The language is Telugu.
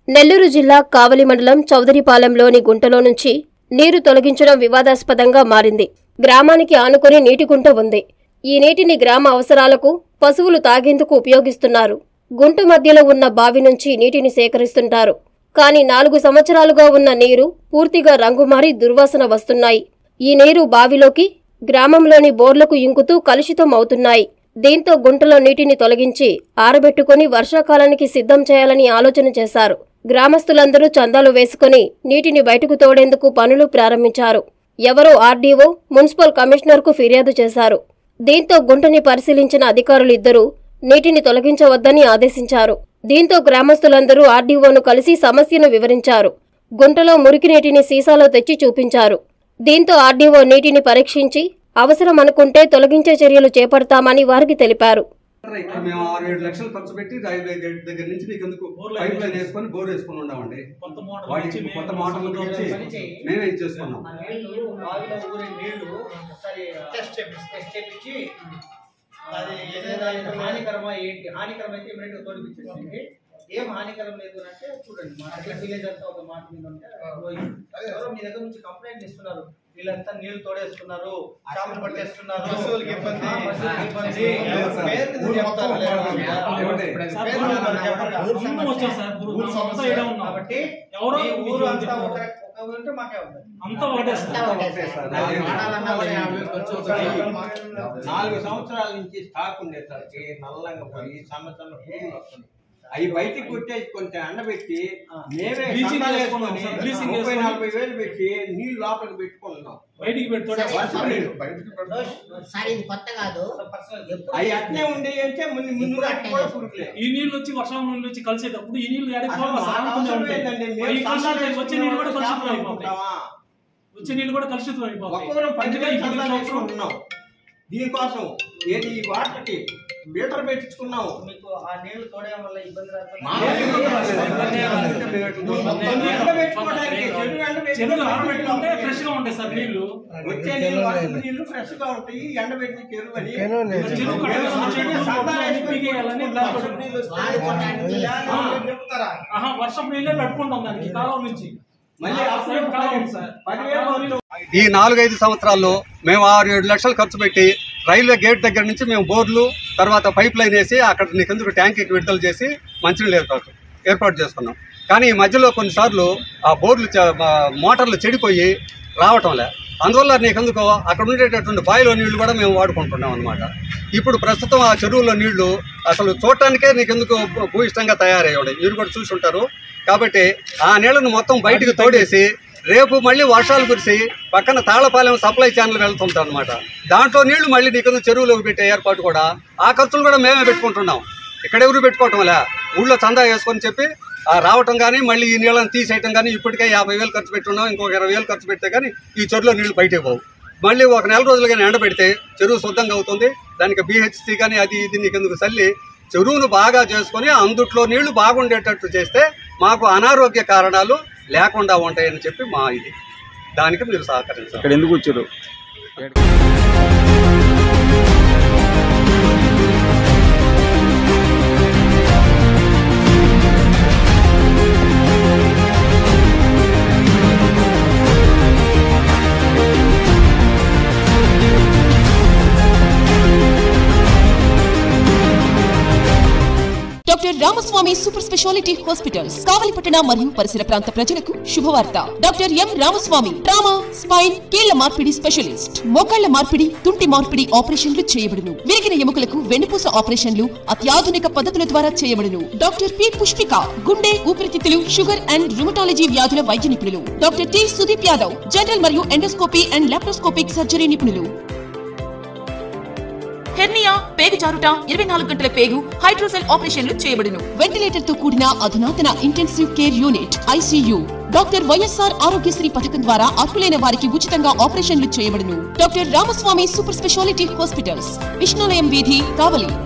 నెల్లూరు జిల్లా కావలి మండలం చౌదరిపాలెంలోని గుంటలో నుంచి నీరు తొలగించడం వివాదాస్పదంగా మారింది గ్రామానికి ఆనుకుని నీటి గుంట ఉంది ఈ నీటిని గ్రామ అవసరాలకు పశువులు తాగేందుకు ఉపయోగిస్తున్నారు గుంట మధ్యలో ఉన్న బావి నుంచి నీటిని సేకరిస్తుంటారు కానీ నాలుగు సంవత్సరాలుగా ఉన్న నీరు పూర్తిగా రంగుమారి దుర్వాసన వస్తున్నాయి ఈ నీరు బావిలోకి గ్రామంలోని బోర్లకు ఇంకుతూ కలుషితం అవుతున్నాయి దీంతో గుంటలో నీటిని తొలగించి ఆరబెట్టుకుని వర్షాకాలానికి సిద్ధం చేయాలని ఆలోచన చేశారు గ్రామస్తులందరూ చందాలు వేసుకుని నీటిని బయటకు తోడేందుకు పనులు ప్రారంభించారు ఎవరో ఆర్డీఓ మున్సిపల్ కమిషనర్కు ఫిర్యాదు చేశారు దీంతో గుంటని పరిశీలించిన అధికారులు ఇద్దరూ నీటిని తొలగించవద్దని ఆదేశించారు దీంతో గ్రామస్తులందరూ ఆర్డీఓను కలిసి సమస్యను వివరించారు గుంటలో మురికి నీటిని సీసాలో తెచ్చి చూపించారు దీంతో ఆర్డీఓ నీటిని పరీక్షించి అవసరం అనుకుంటే తొలగించే చర్యలు చేపడతామని వారికి తెలిపారు ఇక్కడ మేము ఆరు ఏడు లక్షలు ఖర్చు పెట్టి రైల్వే గేట్ దగ్గర నుంచి నీకు ఎందుకు పైప్ లైన్ వేసుకొని బోర్ వేసుకొని ఉన్నామండి కొత్త మోటార్ వాటికి తెచ్చి కొత్త మేము మోటార్లు పని తెచ్చి చేయి. మేమే ఇచ్చేసుకున్నాం ఆ నీళ్లు బావిలో ఊరే నీళ్లు ఒకసారి టెస్ట్ చేపించి టెస్ట్ చేపించి అది ఏదైనా ఇది హానికరమా ఏంటి హానికరం అయితే ఇమీడియట్ తోడిపించేసి ఏం హానికరం లేదు అని అంటే చూడండి మా అట్లా విలేజ్ అంతా ఒక మాట మీద ఉంటే పోయి. ఎవరో మీ దగ్గర నుంచి కంప్లైంట్ ఇస్తున్నారు వీళ్ళంతా నీళ్లు తోడేస్తున్నారు చేపలు పట్టేస్తున్నారు పశువులకి ఇబ్బంది. ఆ, పశువులకి ఇబ్బంది సార్, పేరు మీద ఊరు చెప్తారు మొత్తం లేకపోతే. ఏమండి? సార్, పేరు మీద మనం చెప్పండి. ఊరు సమస్య వచ్చారు సార్ ఊరు ఊరు మనం అంతా సమస్య. ఈడే ఉన్నాం. కాబట్టి ఎవరో మీ మీకు ఊరు అంతా చెప్తారు. ఒక ఒక ఉంటే మాకే ఉంది అంతా ఒకటే సార్ ఒకటే సార్. మానాలన్నా కూడా యాభై వేలు ఖర్చు అవుతుంది. నాలుగు సంవత్సరాల నుంచి స్టాక్ ఉండేసరికి నల్లంగా పోయి సంవత్సరంలో పురుగులు వస్తున్నాయి అవి బయటికి కొట్టేసి కొంచెం ఎండబెట్టి మేమే Bleaching సందాలు చేసుకున్నాం వేసుకొని సార్, bleaching ముప్పై చేసుకొని. నలభై వేలు పెట్టి నీళ్ళు లోపలికి పెట్టుకుంటున్నాం బయటికి పెట్టుకోండి వర్షం నీళ్ళు బయటికి పెడతాం. సార్ ఇది కొత్త కాదు ఎప్పుడు అవి అట్నే ఉండే అంటే ముందు ముందు వాటికి కూడా పురుగులే ఈ నీళ్ళు వచ్చి వర్షం నీళ్ళు వచ్చి కలిసేటప్పుడు ఈ నీళ్ళు ఎక్కడికి అసలు పోవాలి సార్? మాకు అనుకునే అవసరం ఉంటాయి. ఏంటండి? ఈ మేము కలుషితం సందాలు వచ్చే నీళ్ళు కూడా కలుషితం వేసుకుని అయిపోతాయి ఉంటామా? వచ్చే నీళ్ళు కూడా కలుషితం అయిపోతాయి ఒక్కొక్కరు పది అందుకే వేలు ఈ పది సందాలు సంవత్సరం వేసుకుంటున్నాం దీనికోసం ఏది ఈ వాటర్కి ఫిల్టర్ పెట్టించుకున్నాం మీకు ఆ నీళ్లు తోడడం వల్ల ఇబ్బంది మాకు ఎండబెట్టుకోవడానికి చెరువు ఎండబెట్టుకోవడానికి చెరువులు ఆరబెట్టుకుంటే ఫ్రెష్ గా ఉంటాయి సార్ నీళ్లు వచ్చే నీళ్ళు వర్షపు నీళ్ళు ఫ్రెష్ గా ఉంటాయి ఎండబెట్టి చెరువు అని చెరువు కట్టేసి ఉన్న చెట్లు సందాలు వేసుకొని పీకేయాలని వర్షపు నీళ్ళు వస్తాయి. వాడుకోవడానికి చెప్తారా ఆహా వర్షం నీళ్ళే పెట్టుకుంటాం దానికి కాలువ నుంచి మళ్ళీ ఆ సైడ్ కాలువ ఉంది సార్ పదివేలు నీళ్ళు ఈ నాలుగైదు సంవత్సరాల్లో మేము ఆరు ఏడు లక్షలు ఖర్చు పెట్టి రైల్వే గేట్ దగ్గర నుంచి మేము బోర్లు తర్వాత పైప్ లైన్ వేసి అక్కడ నీకెందుకు ట్యాంకీకి విడుదల చేసి మంచినీళ్ళు ఏర్పాటు ఏర్పాటు చేసుకున్నాం కానీ ఈ మధ్యలో కొన్నిసార్లు ఆ బోర్లు చ- ఆ మోటార్లు చెడిపోయి రావటంలే అందువల్ల నీకెందుకు అక్కడ ఉండేటటువంటి బావిలో నీళ్లు కూడా మేము వాడుకుంటున్నాం అనమాట ఇప్పుడు ప్రస్తుతం ఆ చెరువులో నీళ్లు అసలు చూడటానికే నీకెందుకు భూ- భూయిష్టంగా తయారయ్యాయి మీరు కూడా చూసి ఉంటారు కాబట్టి ఆ నీళ్లను మొత్తం బయటికి తోడేసి రేపు మళ్ళీ వర్షాలు కురిసి పక్కన తాళపాలెం సప్లై ఛానల్ వెళ్తుంటాం అనమాట దాంట్లో నీళ్లు మళ్ళీ నీకు చెరువులోకి పెట్టే ఏర్పాటు కూడా ఆ ఖర్చులు కూడా మేమే పెట్టుకుంటున్నాం ఇక్కడ ఎవరు పెట్టుకోవటం లే ఊళ్ళో చందా వేసుకొని చెప్పి ఆ రావటం కానీ మళ్ళీ ఈ నీళ్ళని తీసేయటం కానీ ఇప్పటికే యాభై వేలు ఖర్చు పెట్టున్నాం ఇంకొక ఇరవై వేలు ఖర్చు పెడితే కానీ ఈ చెరువులో నీళ్లు బయటకు పోవు మళ్ళీ ఒక నెల రోజులు కానీ ఎండబెడితే చెరువు శుద్ధంగా అవుతుంది దానికి బీహెచ్సి కానీ అది ఇది నీకు ఎందుకు చల్లి చెరువును బాగా చేసుకొని అందుట్లో నీళ్లు బాగుండేటట్టు చేస్తే మాకు అనారోగ్య కారణాలు లేకుండా ఉంటాయని చెప్పి మా ఇది దానికి మీరు సహకరించాలి ఇక్కడ ఎందుకు వచ్చారు doctor Ramaswamy super speciality hospitals కావలిపట్టణ మరియు పరిసర ప్రాంత ప్రజలకు శుభవార్త doctor M Ramaswamy trauma spine కీళ్ల మార్పిడి స్పెషలిస్ట్ మోకాళ్ల మార్పిడి తుంటి మార్పిడి ఆపరేషన్లు చేయబడును విరిగిన ఎముకలకు వెన్నుపూస ఆపరేషన్లు అత్యాధునిక పద్ధతుల ద్వారా చేయబడును డాక్టర్ పి పుష్పిక గుండె ఊపిరితిత్తులు షుగర్ అండ్ రుమటాలజీ వ్యాధుల వైద్య నిపుణులు doctor T Sudeep Yadav general మరియు ఎండోస్కోపీ అండ్ లాప్రోస్కోపిక్ సర్జరీ నిపుణులు హెర్నియా పేగు జారుట ఇరవై నాలుగు గంటల పేగు హైడ్రోసెల్ ఆపరేషన్లు చేయబడును వెంటిలేటర్ తో కూడిన అధునాతన intensive care unit ICU doctor YSR Aarogyasri పథకం ద్వారా అర్హులైన వారికి ఉచితంగా ఆపరేషన్లు చేయబడును doctor Ramaswamy super speciality hospitals Vishnulayam వీధి కావలి